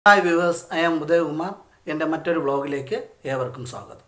hi viewers I am Udayakumar എൻ്റെ മറ്റൊരു വ്ളോഗിലേക്ക് ഏവർക്കും സ്വാഗതം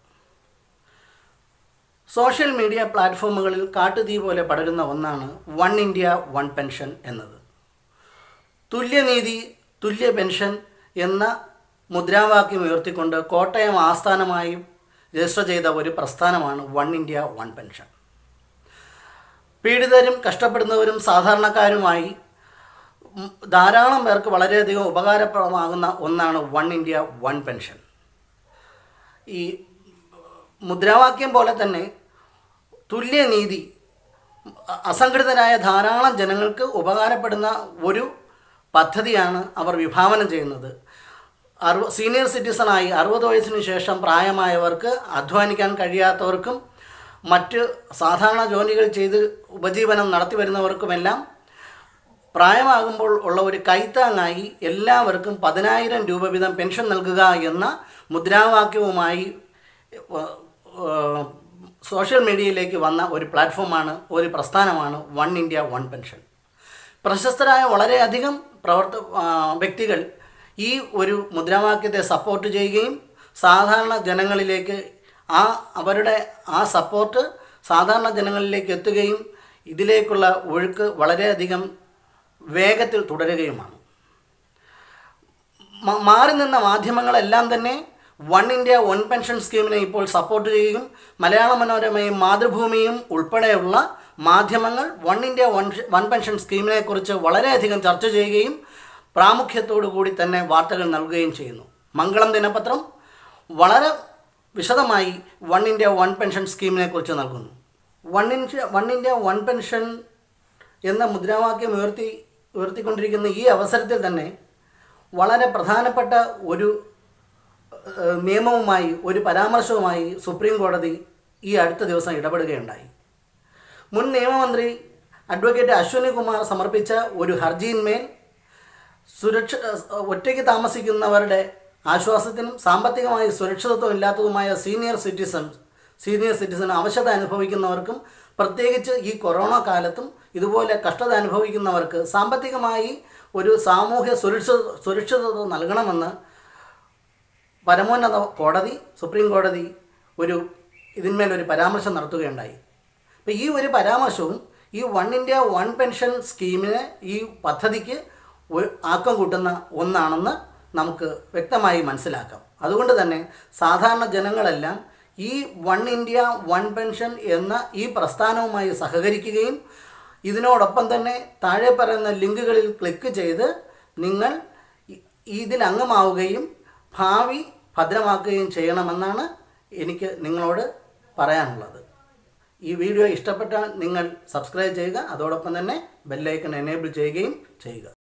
സോഷ്യൽ മീഡിയ പ്ലാറ്റ്ഫോമുകളിൽ കാട്ടുതീ പോലെ പടരുന്ന ഒന്നാണ് വൺ ഇന്ത്യ വൺ പെൻഷൻ എന്നത് തുല്യനീതി തുല്യ പെൻഷൻ എന്ന മുദ്രാവാക്യം ഉയർത്തിക്കൊണ്ട് കോട്ടയം ആസ്ഥാനമായി രജിസ്റ്റർ ചെയ്ത ഒരു പ്രസ്ഥാനമാണ് വൺ ഇന്ത്യ വൺ പെൻഷൻ പീഡിതരും കഷ്ടപ്പെടുന്നവരും സാധാരണക്കാരുമായി ഉം, ധാരാളം പേർക്ക് വളരെയധികം ഉപകാരപ്രദമാകുന്ന ഒന്നാണ് വൺ ഇന്ത്യ വൺ പെൻഷൻ ഈ മുദ്രാവാക്യം പോലെ തന്നെ തുല്യനീതി അ- അസംഘടിതരായ ധാരാളം ജനങ്ങൾക്ക് ഉപകാരപ്പെടുന്ന ഒരു പദ്ധതിയാണ് അവർ വിഭാവനം ചെയ്യുന്നത് അറുപ സീനിയർ സിറ്റിസണായി അറുപത് വയസ്സിന് ശേഷം പ്രായമായവർക്ക് അധ്വാനിക്കാൻ കഴിയാത്തവർക്കും മറ്റ് സാധാരണ ജോലികൾ ചെയ്ത് ഉപജീവനം നടത്തി വരുന്നവർക്കുമെല്ലാം പ്രായമാകുമ്പോൾ ഉള്ള ഒരു കൈത്താങ്ങായി എല്ലാവർക്കും പതിനായിരം രൂപ വീതം പെൻഷൻ നൽകുക എന്ന മുദ്രാവാക്യവുമായി ഏഹ്, ഏഹ്, സോഷ്യൽ മീഡിയയിലേക്ക് വന്ന ഒരു പ്ലാറ്റ്ഫോമാണ് ഒരു പ്രസ്ഥാനമാണ് വൺ ഇന്ത്യ വൺ പെൻഷൻ പ്രശസ്തരായ വളരെയധികം പ്രവർത്ത ആ, വ്യക്തികൾ ഈ ഒരു മുദ്രാവാക്യത്തെ സപ്പോർട്ട് ചെയ്യുകയും സാധാരണ ജനങ്ങളിലേക്ക് ആ അവരുടെ ആ സപ്പോർട്ട് സാധാരണ ജനങ്ങളിലേക്ക് എത്തുകയും ഇതിലേക്കുള്ള ഒഴുക്ക് വളരെയധികം വേഗത്തിൽ തുടരുകയുമാണ് മ- മാറി നിന്ന മാധ്യമങ്ങളെല്ലാം തന്നെ വൺ ഇന്ത്യ വൺ പെൻഷൻ സ്കീമിനെ ഇപ്പോൾ സപ്പോർട്ട് ചെയ്യുകയും മലയാള മനോരമയും മാതൃഭൂമിയും ഉൾപ്പെടെയുള്ള മാധ്യമങ്ങൾ one India one one pension സ്കീമിനെ കുറിച്ച് വളരെയധികം ചർച്ച ചെയ്യുകയും പ്രാമുഖ്യത്തോടു കൂടി തന്നെ വാർത്തകൾ നൽകുകയും ചെയ്യുന്നു മംഗളം ദിനപത്രം വളരെ വിശദമായി വൺ ഇന്ത്യ വൺ പെൻഷൻ സ്കീമിനെ കുറിച്ച് നൽകുന്നു one India one India one pension എന്ന മുദ്രാവാക്യം ഉയർത്തി ഉയർത്തിക്കൊണ്ടിരിക്കുന്ന ഈ അവസരത്തിൽ തന്നെ വളരെ പ്രധാനപ്പെട്ട ഒരു ഏഹ്, നിയമവുമായി ഒരു പരാമർശവുമായി സുപ്രീം കോടതി ഈ അടുത്ത ദിവസം ഇടപെടുകയുണ്ടായി മുൻ നിയമമന്ത്രി അഡ്വക്കേറ്റ് അശ്വിനി കുമാർ സമർപ്പിച്ച ഒരു ഹർജിയിന്മേൽ സുരക്ഷ ഒറ്റയ്ക്ക് താമസിക്കുന്നവരുടെ ആശ്വാസത്തിനും സാമ്പത്തികമായി സുരക്ഷിതത്വം ഇല്ലാത്തതുമായ സീനിയർ സിറ്റിസൺസ് സീനിയർ സിറ്റിസൺ അവശത അനുഭവിക്കുന്നവർക്കും പ്രത്യേകിച്ച് ഈ കൊറോണ കാലത്തും ഇതുപോലെ കഷ്ടത അനുഭവിക്കുന്നവർക്ക് സാമ്പത്തികമായി ഒരു സാമൂഹ്യ സുരക്ഷിത സുരക്ഷിതത്വം നൽകണമെന്ന് പരമോന്നത കോടതി സുപ്രീം കോടതി ഒരു ഇതിന്മേൽ ഒരു പരാമർശം നടത്തുകയുണ്ടായി അപ്പോൾ ഈ ഒരു പരാമർശവും ഈ വൺ ഇന്ത്യ വൺ പെൻഷൻ സ്കീമിന് ഈ പദ്ധതിക്ക് ഒരു ആക്കം കൂട്ടുന്ന ഒന്നാണെന്ന് നമുക്ക് വ്യക്തമായി മനസ്സിലാക്കാം അതുകൊണ്ട് തന്നെ സാധാരണ ജനങ്ങളെല്ലാം ഈ വൺ ഇന്ത്യ വൺ പെൻഷൻ എന്ന ഈ പ്രസ്ഥാനവുമായി സഹകരിക്കുകയും ഇതിനോടൊപ്പം തന്നെ താഴെ പറയുന്ന ലിങ്കുകളിൽ ക്ലിക്ക് ചെയ്ത് നിങ്ങൾ ഇ- ഇതിൽ അംഗമാവുകയും ഭാവി ഭദ്രമാക്കുകയും ചെയ്യണമെന്നാണ് എനിക്ക് നിങ്ങളോട് പറയാനുള്ളത് ഈ വീഡിയോ ഇഷ്ടപ്പെട്ടാൽ നിങ്ങൾ സബ്സ്ക്രൈബ് ചെയ്യുക അതോടൊപ്പം തന്നെ ബെല്ലൈക്കൺ എനേബിൾ ചെയ്യുകയും ചെയ്യുക